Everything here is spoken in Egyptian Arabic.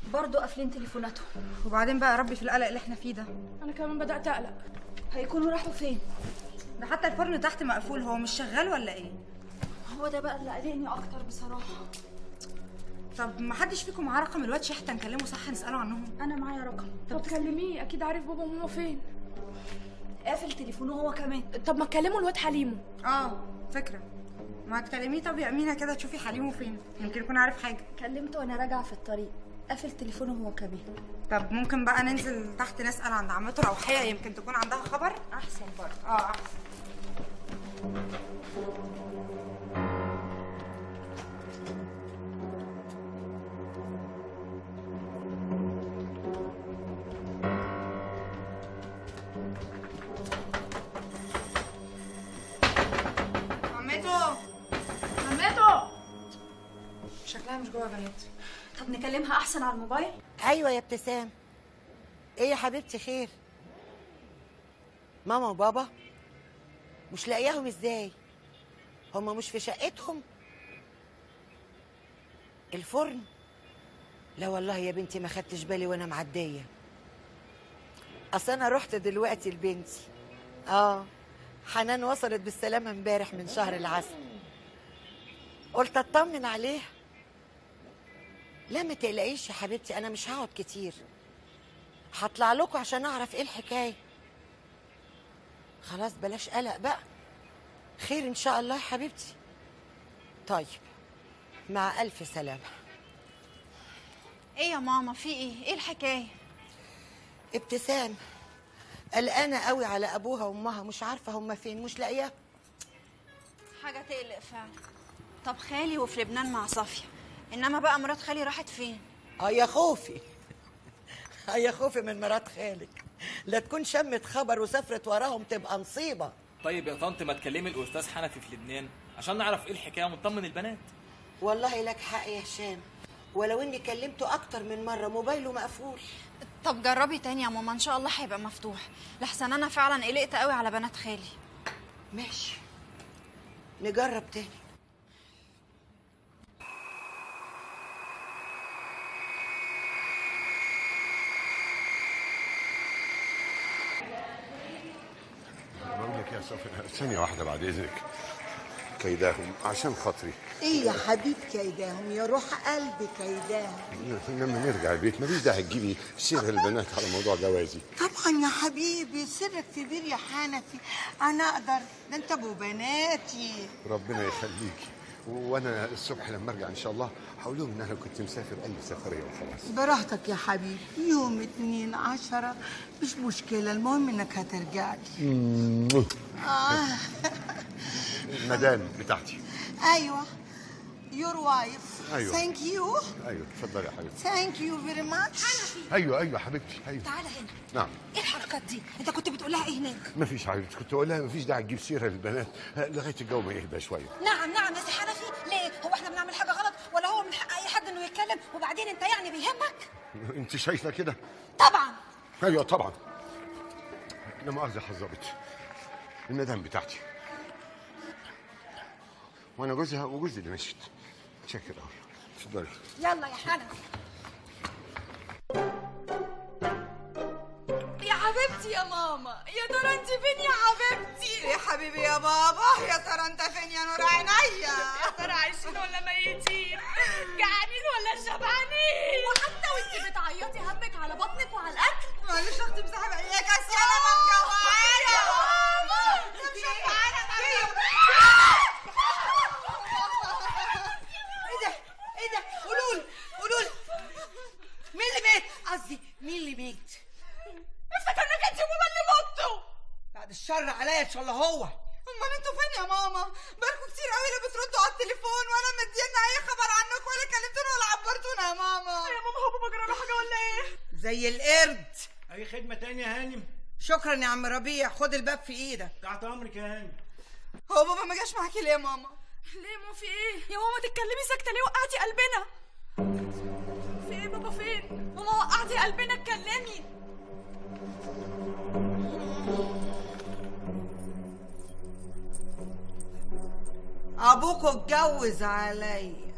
برضه قافلين تليفوناتهم وبعدين بقى يا ربي في القلق اللي احنا فيه ده انا كمان بدات اقلق هيكونوا راحوا فين ده حتى الفرن تحت مقفول هو مش شغال ولا ايه هو ده بقى اللي قلقني اكتر بصراحه طب ما حدش فيكم معاه رقم الواد شحته نكلمه صح نساله عنهم انا معايا رقم طب كلميه اكيد عارف بابا وماما فين قافل تليفونه هو كمان طب ما تكلموا الواد حليمو اه فكره ما تكلميه طب يا امينه كده تشوفي حليمه فين يمكن يكون عارف حاجه كلمته وانا راجعه في الطريق قافل تليفونه هو كمان طب ممكن بقى ننزل تحت نسال عند عمته روحيه يمكن تكون عندها خبر احسن برضه اه احسن عمته عمته شكلها مش جوه يا بنات طب نكلمها احسن على الموبايل ايوه يا ابتسام ايه يا حبيبتي خير ماما وبابا مش لاقياهم ازاي هما مش في شقتهم الفرن لا والله يا بنتي ما خدتش بالي وانا معديه اصل انا رحت دلوقتي لبنتي اه حنان وصلت بالسلامه امبارح من شهر العسل قلت اطمن عليها لا ما تقلقيش يا حبيبتي انا مش هقعد كتير هطلع لكم عشان اعرف ايه الحكايه خلاص بلاش قلق بقى خير ان شاء الله يا حبيبتي طيب مع الف سلامه ايه يا ماما في ايه ايه الحكايه ابتسام قلقانه قوي على ابوها وامها مش عارفه هما فين مش لاقياه حاجه تقلق فعلا طب خالي وفي لبنان مع صافيه انما بقى مرات خالي راحت فين اه يا خوفي اه يا خوفي من مرات خالك لا تكون شمت خبر وسافرت وراهم تبقى مصيبه طيب يا طنط ما تكلمي الاستاذ حنفي في لبنان عشان نعرف ايه الحكايه ونطمن البنات والله لك حق يا هشام ولو اني كلمته اكتر من مره موبايله مقفول طب جربي تاني يا ماما ان شاء الله هيبقى مفتوح لحسن انا فعلا قلقت قوي على بنات خالي ماشي نجرب تاني بقول لك يا صافي ثانية واحدة بعد إذنك كيداهم عشان خاطري ايه يا حبيب كيداهم يا روح قلبي كيداهم لما نرجع البيت مفيش داعي تجيبي سيرة البنات على موضوع جوازي طبعا يا حبيبي سرك كبير يا حنفي انا اقدر ده انت ابو بناتي ربنا يخليكي وانا الصبح لما ارجع ان شاء الله هقول لهم ان انا كنت مسافر اي سفريه وخلاص براحتك يا حبيبي يوم اتنين عشرة مش مشكلة المهم انك هترجع لي آه. المدام بتاعتي ايوه يور وايف أيوة. ثانك يو ايوه اتفضلي يا حبيبتي ثانك يو فيري ماتش ايوه ايوه حبيبتي ايوه تعالى هنا نعم ايه الحركات دي انت كنت بتقول لها ايه هناك مفيش حبيبتي كنت اقول لها مفيش داعي تجيب سيره للبنات لغايه الجو ما يهدى شويه نعم نعم يا سي حنفي ليه هو احنا بنعمل حاجه غلط ولا هو من حق اي حد انه يتكلم وبعدين انت يعني بيهمك انت شايفه كده طبعا ايوه طبعا لا مؤاخذه حظبت المدام بتاعتي وانا جوزها وجوزي اللي مشيت شاكر قوي اتفضلي يلا يا حنفي يا حبيبتي يا ماما يا ترى انت فين يا حبيبتي يا حبيبي يا بابا يا ترى انت فين يا نور عينيا يا ترى عايشين ولا ميتين جعانين ولا شبعانين وحتى وانت بتعيطي همك على بطنك وعلى الاكل معلش اختي مسحب اياك يا انا مجوعانه يا ماما ايه ده ايه ده قولوا لي قولوا لي مين اللي مات قصدي مين اللي مات افتكرنك انت وماما اللي متوا بعد الشر عليا ان شاء الله هو امال انتوا فين يا ماما بقالكوا كتير قوي لا بتردوا على التليفون ولا مدينا اي خبر عنك ولا كلمتونا ولا عبرتونا يا ماما يا ماما هو بابا جرى له حاجه ولا ايه زي القرد اي خدمه تانية يا هانم شكرا يا عم ربيع خد الباب في ايدك تحت امرك يا هانم هو بابا ما جاش معاكي ليه يا ماما ليه مو في ايه يا ماما تتكلمي ساكته ليه وقعتي قلبنا في ايه بابا فين ماما وقعتي قلبنا اتكلمي ابوكوا اتجوز عليا